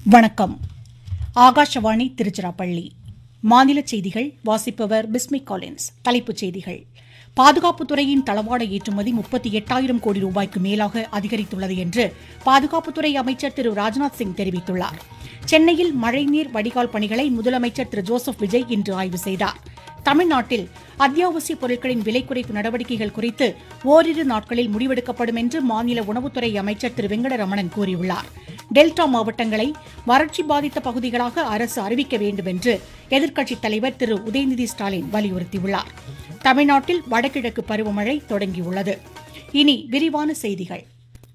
வணக்கம் ஆகாஷவாணி திருச்சிராப்பள்ளி மாநில செய்திகள் வாசிப்பவர் பிஸ்மி காலின்ஸ் தலைப்புச் செய்திகள் பாதுகாப்புத் துறையின் தளவாட ஏற்றுமதி முப்பத்தி எட்டாயிரம் கோடி ரூபாய்க்கு மேலாக அதிகரித்துள்ளது என்று பாதுகாப்புத்துறை அமைச்சர் திரு ராஜ்நாத் சிங் தெரிவித்துள்ளார் சென்னையில் மழைநீர் வடிகால் பணிகளை முதலமைச்சர் திரு ஜோசப் விஜய் இன்று ஆய்வு செய்தார் தமிழ்நாட்டில் அத்தியாவசிய பொருட்களின் விலை குறைப்பு நடவடிக்கைகள் குறித்து ஓரிரு நாட்களில் முடிவெடுக்கப்படும் என்று மாநில உணவுத்துறை அமைச்சர் திரு வெங்கடரமணன் கூறியுள்ளார் டெல்டா மாவட்டங்களை வறட்சி பாதித்த பகுதிகளாக அரசு அறிவிக்க வேண்டும் என்று எதிர்க்கட்சித் தலைவர் திரு உதயநிதி ஸ்டாலின் வலியுறுத்தியுள்ளார் தமிழ்நாட்டில் வடகிழக்கு பருவமழை தொடங்கியுள்ளது இனி விரிவான செய்திகள்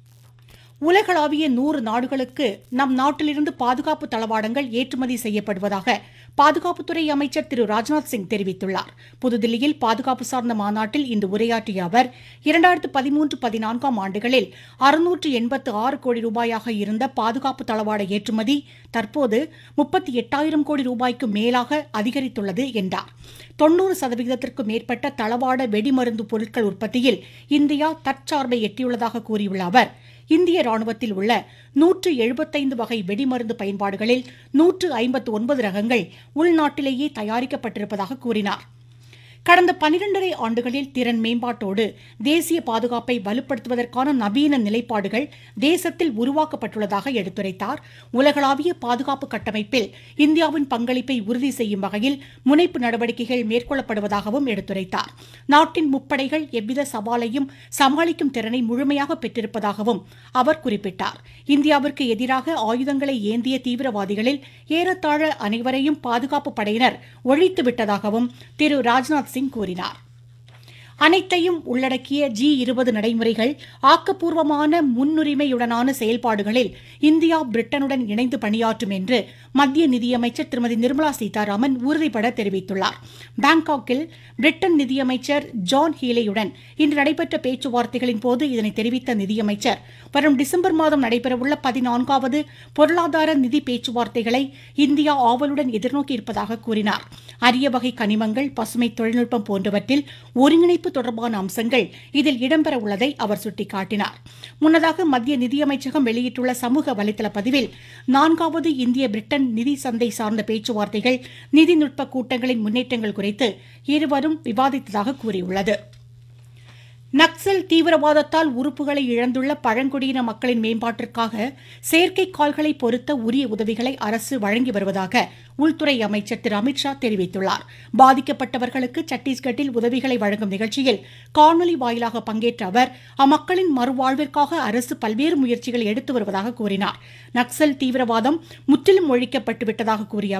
உலகளாவிய நூறு நாடுகளுக்கு நம் நாட்டிலிருந்து பாதுகாப்பு தளவாடங்கள் ஏற்றுமதி செய்யப்படுவதாக பாதுகாப்புத்துறை அமைச்சர் திரு ராஜ்நாத் சிங் தெரிவித்துள்ளார் புதுதில்லியில் பாதுகாப்பு சார்ந்த மாநாட்டில் இன்று உரையாற்றிய அவர் இரண்டாயிரத்து பதிமூன்று பதினான்காம் ஆண்டுகளில் அறுநூற்று எண்பத்து ஆறு கோடி ரூபாயாக இருந்த பாதுகாப்பு தளவாட ஏற்றுமதி தற்போது முப்பத்தி எட்டாயிரம் கோடி ரூபாய்க்கு மேலாக அதிகரித்துள்ளது என்றார் தொன்னூறு சதவிகிதத்திற்கும் மேற்பட்ட தளவாட வெடிமருந்து பொருட்கள் உற்பத்தியில் இந்தியா தற்சார்பை எட்டியுள்ளதாக கூறியுள்ள அவர் இந்திய ராணுவத்தில் உள்ள நூற்று எழுபத்தைந்து வகை வெடிமருந்து பயன்பாடுகளில் நூற்று ஐம்பத்து ஒன்பது ரகங்கள் உள்நாட்டிலேயே தயாரிக்கப்பட்டிருப்பதாக கூறினார் கடந்த பனிரெண்டரை ஆண்டுகளில் திறன் மேம்பாட்டோடு தேசிய பாதுகாப்பை வலுப்படுத்துவதற்கான நவீன நிலைப்பாடுகள் தேசத்தில் உருவாக்கப்பட்டுள்ளதாக எடுத்துரைத்தார் உலகளாவிய பாதுகாப்பு கட்டமைப்பில் இந்தியாவின் பங்களிப்பை உறுதி செய்யும் வகையில் முனைப்பு நடவடிக்கைகள் மேற்கொள்ளப்படுவதாகவும் எடுத்துரைத்தார் நாட்டின் முப்படைகள் எவ்வித சவாலையும் சமாளிக்கும் திறனை முழுமையாக பெற்றிருப்பதாகவும் அவர் குறிப்பிட்டார் இந்தியாவிற்கு எதிராக ஆயுதங்களை ஏந்திய தீவிரவாதிகளில் ஏறத்தாழ அனைவரையும் பாதுகாப்பு படையினர் ஒழித்து விட்டதாகவும் திரு ராஜ்நாத் சிங் கூறினார் அனைத்தையும் உள்ளடக்கிய ஜி இருபது நடைமுறைகள் ஆக்கப்பூர்வமான முன்னுரிமையுடனான செயல்பாடுகளில் இந்தியா பிரிட்டனுடன் இணைந்து பணியாற்றும் என்று மத்திய நிதியமைச்சர் திருமதி நிர்மலா சீதாராமன் உறுதிபட தெரிவித்துள்ளார் பாங்காக்கில் பிரிட்டன் நிதியமைச்சர் ஜான் ஹீலேயுடன் இன்று நடைபெற்ற பேச்சுவார்த்தைகளின் போது இதனை தெரிவித்த நிதியமைச்சர் வரும் டிசம்பர் மாதம் நடைபெறவுள்ள பதினான்காவது பொருளாதார நிதி பேச்சுவார்த்தைகளை இந்தியா ஆவலுடன் எதிர்நோக்கியிருப்பதாக கூறினார் அரிய வகை கனிமங்கள் பசுமை தொழில்நுட்பம் போன்றவற்றில் ஒருங்கிணைப்பு தொடர்பான அம்சங்கள் இதில் இடம்பெற உள்ளதை அவர் சுட்டிக்காட்டினார் முன்னதாக மத்திய நிதியமைச்சகம் வெளியிட்டுள்ள சமூக வலைதள பதிவில் நான்காவது இந்திய பிரிட்டன் நிதி சந்தை சார்ந்த பேச்சுவார்த்தைகள் நிதிநுட்ப கூட்டங்களின் முன்னேற்றங்கள் குறித்து இருவரும் விவாதித்ததாக கூறியுள்ளது நக்சல் தீவிரவாதத்தால் உறுப்புகளை இழந்துள்ள பழங்குடியின மக்களின் மேம்பாட்டிற்காக செயற்கை கால்களை பொருத்த உரிய உதவிகளை அரசு வழங்கி வருவதாக உள்துறை அமைச்சர் திரு அமித்ஷா தெரிவித்துள்ளார் பாதிக்கப்பட்டவர்களுக்கு சத்தீஸ்கட்டில் உதவிகளை வழங்கும் நிகழ்ச்சியில் காணொலி வாயிலாக பங்கேற்ற அவர் அம்மக்களின் மறுவாழ்விற்காக அரசு பல்வேறு முயற்சிகளை எடுத்து வருவதாக கூறினார் நக்சல் தீவிரவாதம் முற்றிலும் ஒழிக்கப்பட்டு விட்டதாக கூறிய